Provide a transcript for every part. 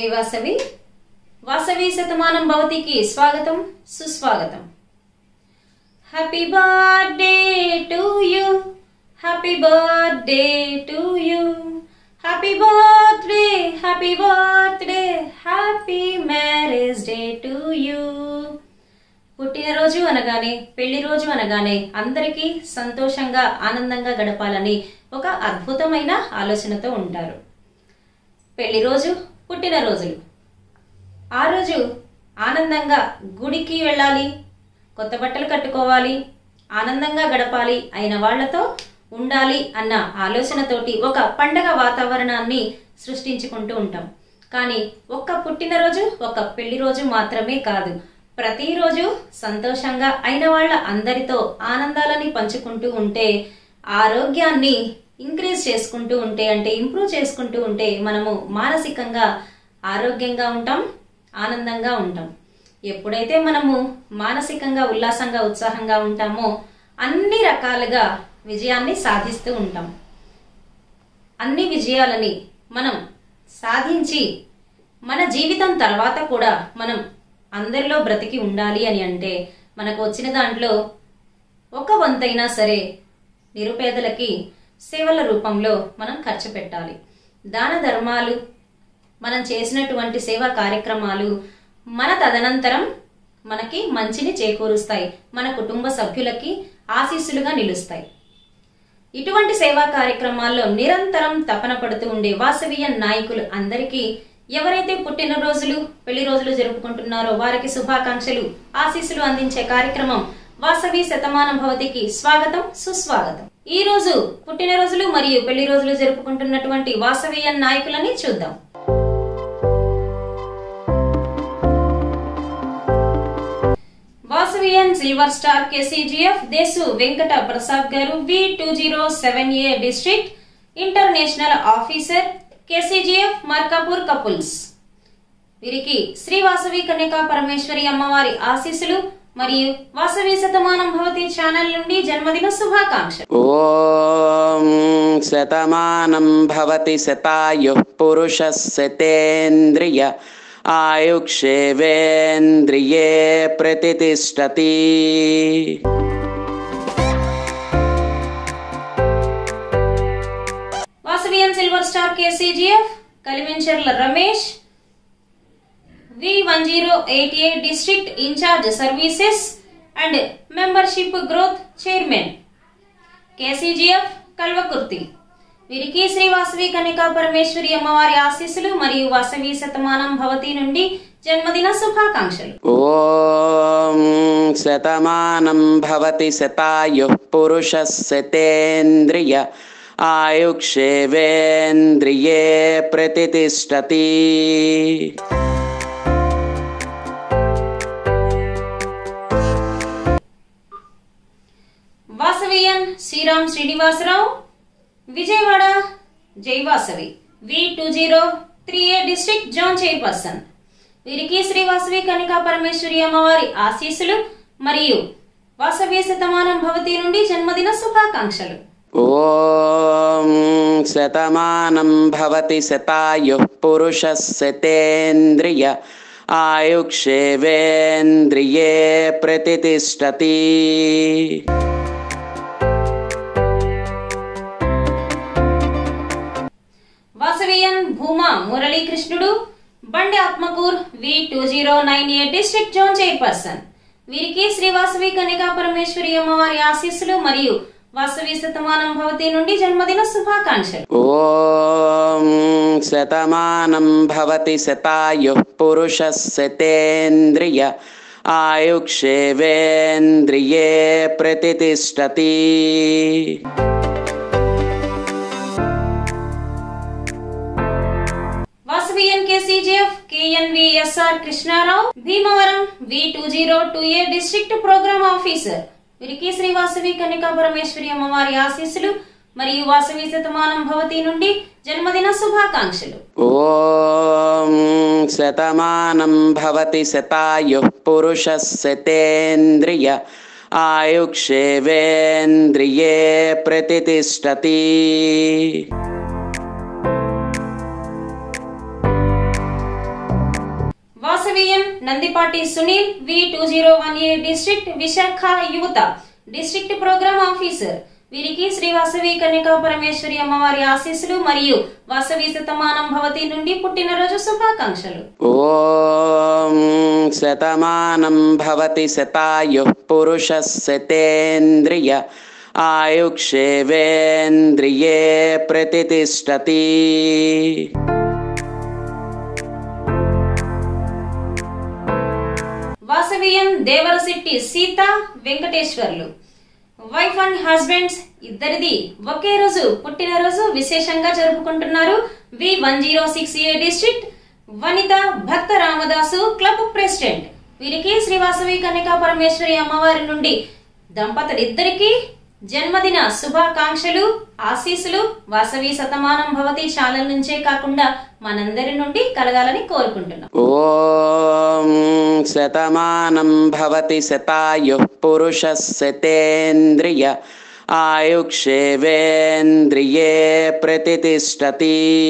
జై వాసవి వాసవి శతమానం భవతికి స్వాగతం సుస్వాగతం happy birthday to you happy birthday to you happy birthday happy birthday happy marriage day to you పుట్టినరోజు అనగానే పెళ్లి రోజు అనగానే అందరికీ సంతోషంగా ఆనందంగా గడపాలని ఒక అద్భుతమైన ఆలోచనతో ఉంటారు పెళ్లి రోజు పుట్టినరోజులు ఆ రోజు ఆనందంగా గుడికి వెళ్ళాలి కొత్త బట్టలు కట్టుకోవాలి ఆనందంగా గడపాలి అయిన వాళ్లతో ఉండాలి అన్న ఆలోచనతోటి ఒక పండగ వాతావరణాన్ని సృష్టించుకుంటూ ఉంటాం కానీ ఒక్క పుట్టినరోజు ఒక పెళ్లి రోజు మాత్రమే కాదు ప్రతిరోజు సంతోషంగా అయిన వాళ్ళ అందరితో ఆనందాలని పంచుకుంటూ ఉంటే ఆరోగ్యాన్ని ఇంక్రీజ్ చేసుకుంటూ ఉంటే అంటే ఇంప్రూవ్ చేసుకుంటూ ఉంటే మనము మానసికంగా ఆరోగ్యంగా ఉంటాం ఆనందంగా ఉంటాం ఎప్పుడైతే మనము మానసికంగా ఉల్లాసంగా ఉత్సాహంగా ఉంటామో అన్ని రకాలుగా విజయాన్ని సాధిస్తూ ఉంటాం అన్ని విజయాలని మనం సాధించి మన జీవితం తర్వాత కూడా మనం అందరిలో బ్రతికి ఉండాలి అని అంటే మనకు వచ్చిన దాంట్లో ఒక వంతైనా సరే నిరుపేదలకి సేవల రూపంలో మనం ఖర్చు పెట్టాలి దాన ధర్మాలు మనం చేసినటువంటి సేవా కార్యక్రమాలు మన తదనంతరం మనకి మంచిని చేకూరుస్తాయి మన కుటుంబ సభ్యులకి ఆశీస్సులుగా నిలుస్తాయి ఇటువంటి సేవా కార్యక్రమాల్లో నిరంతరం తపన పడుతూ ఉండే వాసవీయ నాయకులు అందరికీ ఎవరైతే పుట్టినరోజులు పెళ్లి రోజులు జరుపుకుంటున్నారో వారికి శుభాకాంక్షలు ఆశీస్సులు అందించే కార్యక్రమం వాసవి శతమానం భవతికి స్వాగతం సుస్వాగతం ఈ రోజు పుట్టినరోజులు మరియు పెళ్లి రోజులు జరుపుకుంటున్నటువంటి వాసవీయ నాయకులని చూద్దాం Vasavian silver star KCGF Desu Venkata Prasad గారు V two zero seven A district international officer KCGF Markapur couples వీరికి శ్రీ వాసవి కన్యకా పరమేశ్వరి అమ్మవారి ఆశీస్సులు మరియు వాసవి శతమానం భవతి ఛానల్ నుండి జన్మదిన శుభాకాంక్షలు ॐ शतमानं भवति शतायुः पुरुषः शतेन्द्रिय आयुक्षेवेन्द्रिये प्रतितिष्ठति Vasavian silver star KCGF Kalimencharla Ramesh V one zero eight eight district incharge services and membership growth chairman KCGF Kalwakurthy వీరికి శ్రీ వాసవి కనికా పరమేశ్వరి అమ్మవారి ఆశీస్సులు మరియు వాసవి శతమానం భవతి నుండి జన్మదిన శుభాకాంక్షలు ॐ शतमानं भवति शतायुः पुरुषः शतेन्द्रिय आयुक्षेवेन्द्रिये प्रतितिष्ठति వాసవియన్ శ్రీరామ్ శ్రీనివాసరావు విజయవాడ జై Vasavi V two zero three A district zone chairperson వీరికి శ్రీ వాసవి కనికా పరమేశ్వరి అమ్మవారి ఆశీస్సులు మరియు వాసవి శతమానం భవతి నుండి జన్మదిన శుభాకాంక్షలు ॐ शतमानं भवति शतायुः पुरुषः शतेन्द्रिय आयुक्षेवेन्द्रिये प्रतितिष्ठति వాసవియన్ Bhuma Muralikrishnudu Bandi Atmakur V two zero nine A district zone chairperson వీరికి శ్రీ వాసవి కనికా పరమేశ్వరి అమ్మవారి ఆశీస్సులు మరియు వాసవి శతమానం భవతి నుండి జన్మదిన శుభాకాంక్షలు ॐ शतमानं भवति शतायुः पुरुषः शतेन्द्रिय आयुक्षेवेन्द्रिये प्रतितिष्ठति Vasavian KCGF KNVSR Krishnarao Bhimavaram V two zero two A district program officer వీరికి శ్రీ వాసవి కనికా పరమేశ్వరి అమ్మవారి ఆశీస్సులు మరియు వాసవి శతమానం భవతి నుండి జన్మదిన శుభాకాంక్షలు ॐ शतमानं भवति शतायुः पुरुषः शतेन्द्रिय आयुक्षेवेन्द्रिये प्रतितिष्ठति Nandipati Sunil V two zero one A district Visakha యువత డిస్ట్రిక్ట్ ప్రోగ్రామ్ ఆఫీసర్ వీరికి శ్రీ వాసవి కన్యకా పరమేశ్వరి అమ్మవారి ఆశీస్సులు మరియు వాసవి శతమానం భవతి నుండి పుట్టినరోజు శుభాకాంక్షలు ॐ शतमानं भवति शतायुः पुरुषः शतेन्द्रिय आयुक्षेवेन्द्रिये प्रतितिष्ठति Vasavian Devarasetti Seetha Venkateswarlu wife and husbands ఇద్దరిది ఒకే రోజు పుట్టినరోజు విశేషంగా జరుపుకుంటున్నారు V one zero six A district Vanitha Bhakta Ramadasu club president వీరికి శ్రీ వాసవి కన్యకా పరమేశ్వరి అమ్మవారి నుండి దంపతులిద్దరికీ జన్మదిన శుభాకాంక్షలు ఆశీస్సులు వాసవి శతమానం భవతి ఛానల్ నుంచే కాకుండా మనందరి నుండి కలగాలని కోరుకుంటున్నాం ॐ शतमानं भवति शतायुः पुरुषः शतेन्द्रिय आयुक्षेवेन्द्रिये प्रतितिष्ठति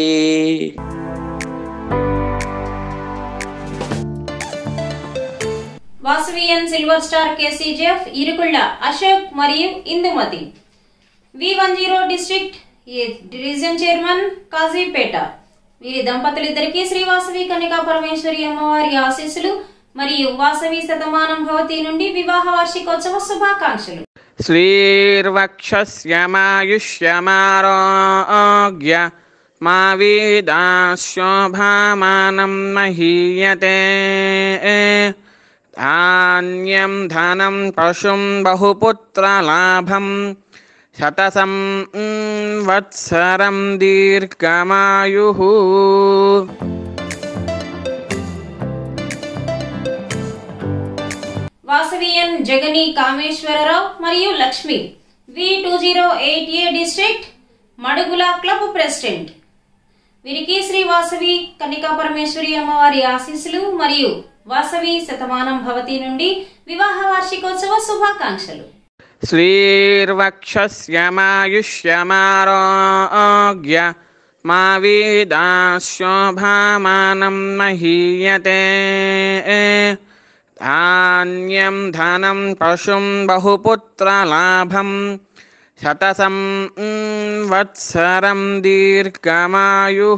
Vasavian silver star KCGF Irukulla Ashok మరియు Indumathi V one zero district division chairman Kazipet వీరి దంపతులిద్దరికీ శ్రీ వాసవి కన్యకా పరమేశ్వరి అమ్మవారి ఆశీస్సులు మరియు వాసవి శతమానం భవతి నుండి వివాహ వార్షికోత్సవ శుభాకాంక్షలు श्रीर्वक्षस्यमायुष्यमारोग्य मा वेदाशोभामानं महीयते धान्यं धनं पशुं बहुपुत्रलाभं शतसं वत्सरं दीर्घमायुः వాసవియన్ జగని కామేశ్వరరావు మరియు Lakshmi V two zero eight A district Madugula club president వీరికి శ్రీ వాసవి కన్నికా పరమేశ్వరి అమ్మవారి ఆశీస్సులు మరియు వాసవి శతమానం భవతి నుండి వివాహ వార్షికోత్సవ శుభాకాంక్షలు श्रीर्वक्षस्यमायुष्यमारोग्य मा वेदाशोभामानं महीयते धान्यं धनं पशुं बहुपुत्रलाभं शतसं वत्सरं दीर्घमायुः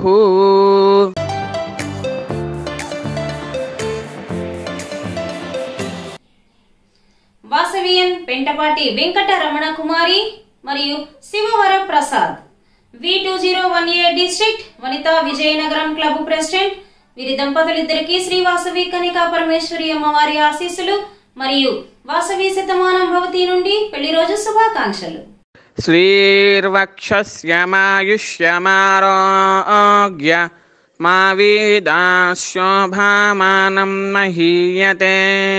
వాసవియన్ పెంటపాటి వెంకట రమణ కుమారి మరియు Sivavara Prasad V two zero one A district Vanitha Vizianagaram club president వీరి దంపతులిద్దరికీ శ్రీ వాసవి కనికా పరమేశ్వరి అమ్మవారి ఆశీస్సులు మరియు వాసవి శతమానం భవతి నుండి పెళ్లి రోజు శుభాకాంక్షలు श्रीर्वक्षस्यमायुष्यमारोग्य मा वेदाशोभामानं महीयते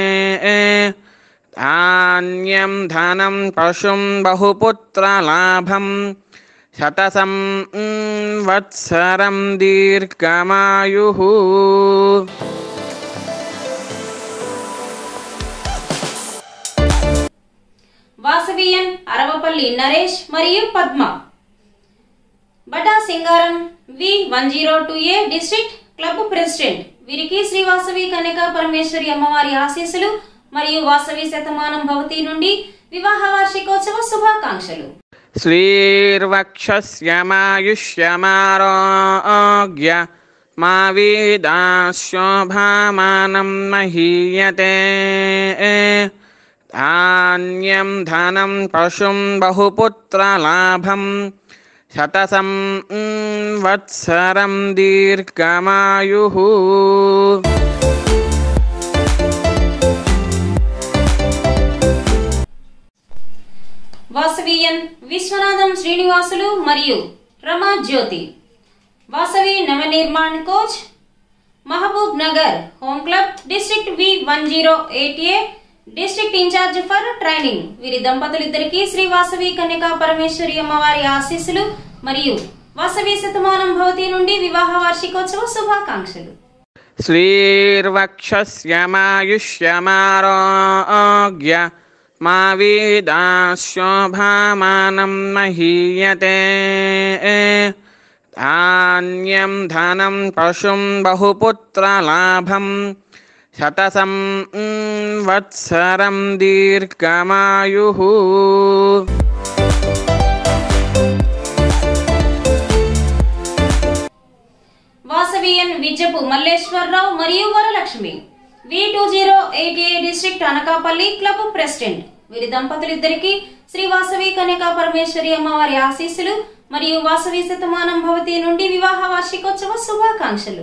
धान्यं धनं पशुं बहुपुत्रलाभं शतसं वत्सरं दीर्घमायुः వాసవియన్ అరవపల్లి నరేష్ మరియు Padma Bata Singaram V one zero two A district club president వీరికి శ్రీ వాసవి కన్యకా పరమేశ్వరి అమ్మవారి ఆశీస్సులు మరియు వాసవి శతమానం భవతి నుండి వివాహ వార్షికోత్సవ శుభాకాంక్షలు श्रीर्वक्षस्यमायुष्यमारोग्य मा वेदाशोभामानं महीयते धान्यं धनं पशुं बहुपुत्रलाभं शतसं वत्सरं दीर्घमायुः వాసవియన్ విశ్వనాథం శ్రీనివాసులు మరియు రమా Jyothi Vasavi Nava Nirman coach Mahabubnagar home club district V one zero eight A district incharge for training వీరి దంపతులిద్దరికీ శ్రీ వాసవి కన్యకా పరమేశ్వరి అమ్మవారి ఆశీస్సులు మరియు వాసవి శతమానం భవతి నుండి వివాహ వార్షికోత్సవ శుభాకాంక్షలు श्रीर्वक्षस्यमायुष्यमारोग्य मा वेदाशोभामानं महीयते धान्यं धनं पशुं बहुपुत्रलाभं శతసం వత్సరం దీర్ఘమాయు వాసవియన్ విద్యపు మల్లేశ్వరరావు మరియు Varalakshmi V two zero eight A district Anakapalli club president వీరి దంపతులిద్దరికి శ్రీ వాసవి కన్యకా పరమేశ్వరి అమ్మవారి ఆశీస్సులు మరియు వాసవి శతమానం భవతి నుండి వివాహ వార్షికోత్సవ శుభాకాంక్షలు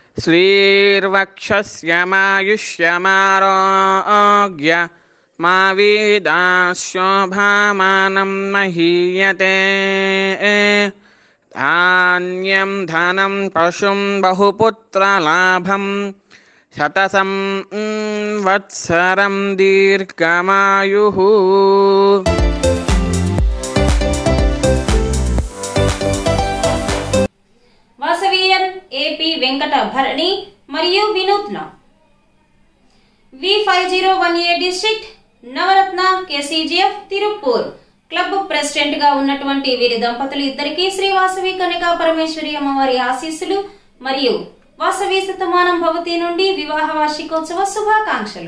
श्रीर्वक्षस्यमायुष्यमारोग्य मा वेदाशोभामानं महीयते धान्यं धनं पशुं बहुपुत्रलाभं शतसं वत्सरं दीर्घमायुः వాసవియన్ ఏపీ వెంకట భరణి మరియు Vinutna V five zero one A district Navaratna KCGF Tirupur club president గా ఉన్నటువంటి వీరి దంపతులు ఇద్దరికి శ్రీ వాసవి కనికా పరమేశ్వరి అమ్మవారి ఆశీస్సులు మరియు వాసవి శతమానం భవతి నుండి వివాహ వార్షికోత్సవ శుభాకాంక్షలు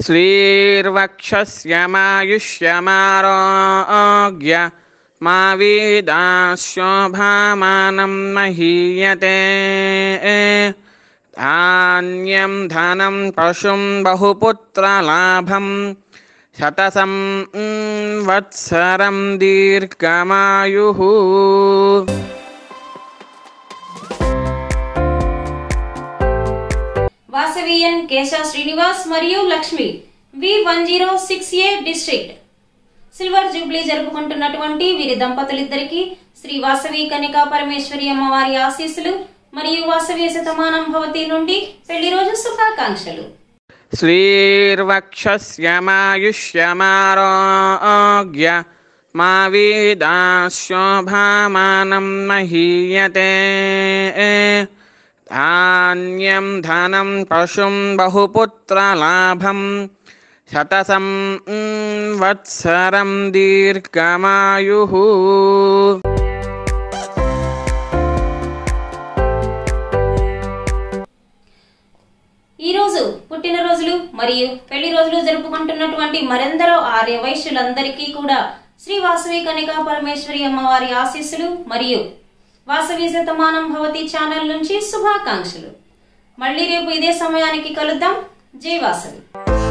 श्रीर्वक्षस्यमायुष्यमारोग्य मा वेदाशोभामानं महीयते धान्यं धनं पशुं बहुपुत्रलाभं शतसं वत्सरं दीर्घमायुः వాసవియన్ కేశవ శ్రీనివాస్ మరియు Lakshmi V one zero six A district silver jubilee జరుపుకుంటున్నటువంటి వీరి దంపతులిద్దరికి శ్రీ వాసవి కనికా పరమేశ్వరి అమ్మవారి ఆశీస్సులు మరియు వాసవి శతమానం భవతి నుండి పెళ్లి రోజు శుభాకాంక్షలు श्रीर्वक्षस्यमायुष्यमारोग्य मा वेदाशोभामानं महीयते धान्यं धनं पशुं बहुपुत्रलाभं शतसं वत्सरं दीर्घमायुः ఈ రోజు పుట్టినరోజులు మరియు పెళ్లి రోజులు జరుపుకుంటున్నటువంటి మరెందరో ఆర్య వైశ్యులందరికీ కూడా శ్రీ వాసవి కనికా పరమేశ్వరి అమ్మవారి ఆశీస్సులు మరియు వాసవి శతమానం భవతి ఛానల్ నుంచి శుభాకాంక్షలు మళ్ళీ రేపు ఇదే సమయానికి కలుద్దాం జై వాసవి